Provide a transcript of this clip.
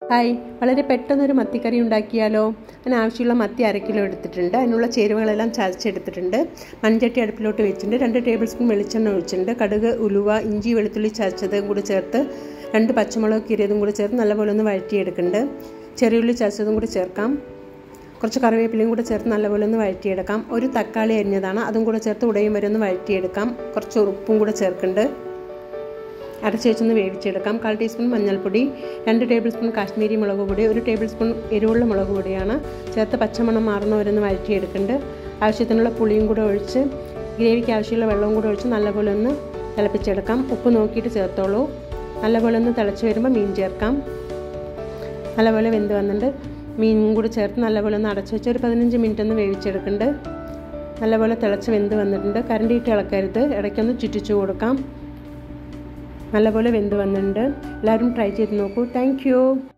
hi വളരെ പെട്ടെന്നൊരു മത്തിക്കറി ഉണ്ടാക്കിയാലോ അതിന് ആവശ്യമുള്ള മത്തി അര കിലോ എടുത്തിട്ടുണ്ട് അതിനുള്ള ചേരുവകളെല്ലാം ചതച്ചെടുത്തിട്ടുണ്ട് മൺചട്ടി അടുപ്പിലോട്ട് വെച്ചിട്ടുണ്ട് രണ്ട് ടേബിൾ സ്പൂൺ വെളിച്ചെണ്ണ ഒഴിച്ചിട്ടുണ്ട് കടുക് ഉലുവ ഇഞ്ചി വെളുത്തുള്ളി ചതച്ചതും കൂടി ചേർത്ത് രണ്ട് പച്ചമുളക് കീറിയതും കൂടി ചേർത്ത് നല്ലപോലെ ഒന്ന് വഴറ്റിയെടുക്കുന്നുണ്ട് ചെറിയുള്ളി ചതച്ചതും കൂടി ചേർക്കാം കുറച്ച് കറിവേപ്പിലയും കൂടെ ചേർത്ത് നല്ലപോലെ ഒന്ന് വഴറ്റിയെടുക്കാം ഒരു തക്കാളി അരിഞ്ഞതാണ് അതും കൂടെ ചേർത്ത് ഉടയും വരെ ഒന്ന് വഴറ്റിയെടുക്കാം കുറച്ച് ഉപ്പും കൂടെ ചേർക്കുന്നുണ്ട് അടച്ച് വെച്ചൊന്ന് വേവിച്ചെടുക്കാം കാൽ ടീസ്പൂൺ മഞ്ഞൾപ്പൊടി രണ്ട് ടേബിൾ സ്പൂൺ കാശ്മീരി മുളക് പൊടി ഒരു ടേബിൾ സ്പൂൺ എരിവുള്ള മുളക് പൊടിയാണ് ചേർത്ത് പച്ചമണം മാറുന്നവരൊന്ന് വഴറ്റിയെടുക്കുന്നുണ്ട് ആവശ്യത്തിനുള്ള പുളിയും കൂടെ ഒഴിച്ച് ഗ്രേവിക്ക് ആവശ്യമുള്ള വെള്ളവും കൂടെ ഒഴിച്ച് നല്ലപോലെ ഒന്ന് തിളപ്പിച്ചെടുക്കാം ഉപ്പ് നോക്കിയിട്ട് ചേർത്തോളൂ നല്ലപോലെ ഒന്ന് തിളച്ച് വരുമ്പോൾ മീൻ ചേർക്കാം നല്ലപോലെ വെന്ത് വന്നിട്ടുണ്ട് മീനും കൂടി ചേർത്ത് നല്ലപോലെ ഒന്ന് അടച്ച് വെച്ച് ഒരു പതിനഞ്ച് മിനിറ്റ് ഒന്ന് വേവിച്ചെടുക്കുന്നുണ്ട് നല്ലപോലെ തിളച്ച് വെന്ത് വന്നിട്ടുണ്ട് കരണ്ടിയിട്ട് ഇളക്കരുത് ഇടയ്ക്കൊന്ന് ചുറ്റിച്ചു കൊടുക്കാം നല്ലപോലെ വെന്ത് വന്നിട്ടുണ്ട് എല്ലാവരും ട്രൈ ചെയ്ത് നോക്കൂ താങ്ക്